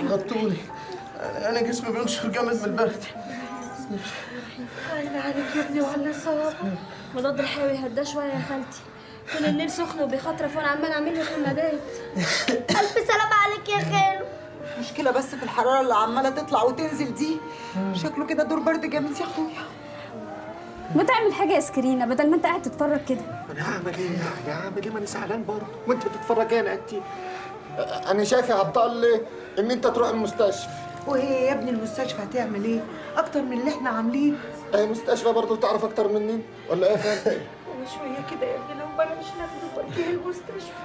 غطوني انا أنا جسمي بينشر جامد من البرد عيني عليك يا ابني وعلى صواب مضاد الحيوي هدا شويه يا خالتي طول الليل سخن وبيخطرف وانا عمال اعمل له كمادات الف سلام عليك يا خالو مشكلة بس في الحرارة اللي عمالة تطلع وتنزل دي شكله كده دور برد جامد يا اخويا ما تعمل حاجه يا سكرينه بدل ما انت قاعد تتفرج كده انا هعمل ايه يعني هعمل ايه ما انا زعلان برضه وانت بتتفرج انا انت انا شايف يا عبد الله ان انت تروح المستشفى وايه يا ابني المستشفى هتعمل ايه؟ أكتر من اللي احنا عاملين اي مستشفى برضه تعرف اكتر مني ولا ايه يا خالتي وشوية كده يا ابني لو بلاش ناخده وديه المستشفى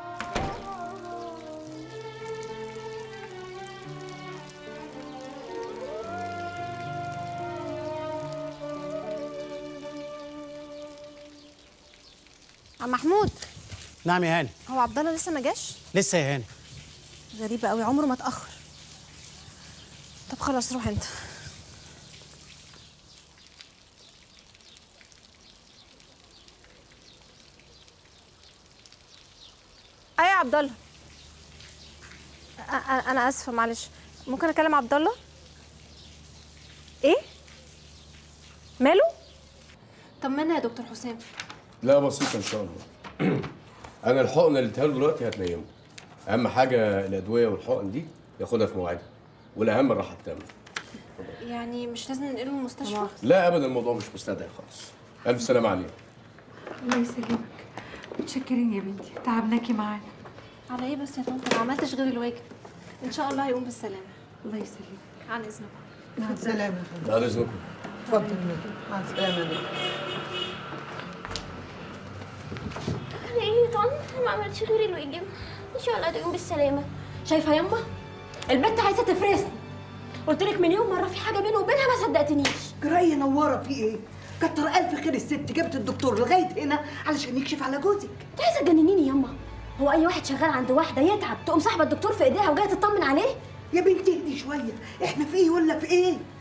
عم محمود نعم يا هاني هو عبد الله لسه ما جاش لسه يا هاني غريبه قوي عمره ما اتاخر طب خلاص روح انت ايوه يا عبد الله أ- أ- انا اسفه معلش ممكن اكلم عبد الله ايه ماله طمنا يا دكتور حسام لا بسيطة إن شاء الله أنا الحقن اللي اديها له دلوقتي هتنيمه أهم حاجة الأدوية والحقن دي ياخدها في مواعيدها والأهم الراحة التامة يعني مش لازم ننقله المستشفى لا أبدا الموضوع مش مستدعي خالص ألف سلامة عليه الله يسلمك متشكرين يا بنتي تعبناكي معانا على ايه بس يا طنط ما عملتش غير الواجب ان شاء الله هيقوم بالسلامه الله يسلمك عن اذنك مع السلامة بعد إذنكم اتفضل مع السلامة يا بنتي انا ايه يا طن ما عملتش غير الواجب ان شاء الله تقوم بالسلامه شايفه يما البنت عايزه تفرسني قلت لك مليون مره في حاجه بيني وبينها ما صدقتنيش جرايه نوره في ايه؟ كتر الف خير الست جابت الدكتور لغايه هنا علشان يكشف على جوزك انت عايزه تجننيني يما هو اي واحد شغال عند واحده يتعب تقوم صاحبه الدكتور في ايديها وجايه تطمن عليه يا بنتي اهدي شويه احنا في ايه ولا في ايه؟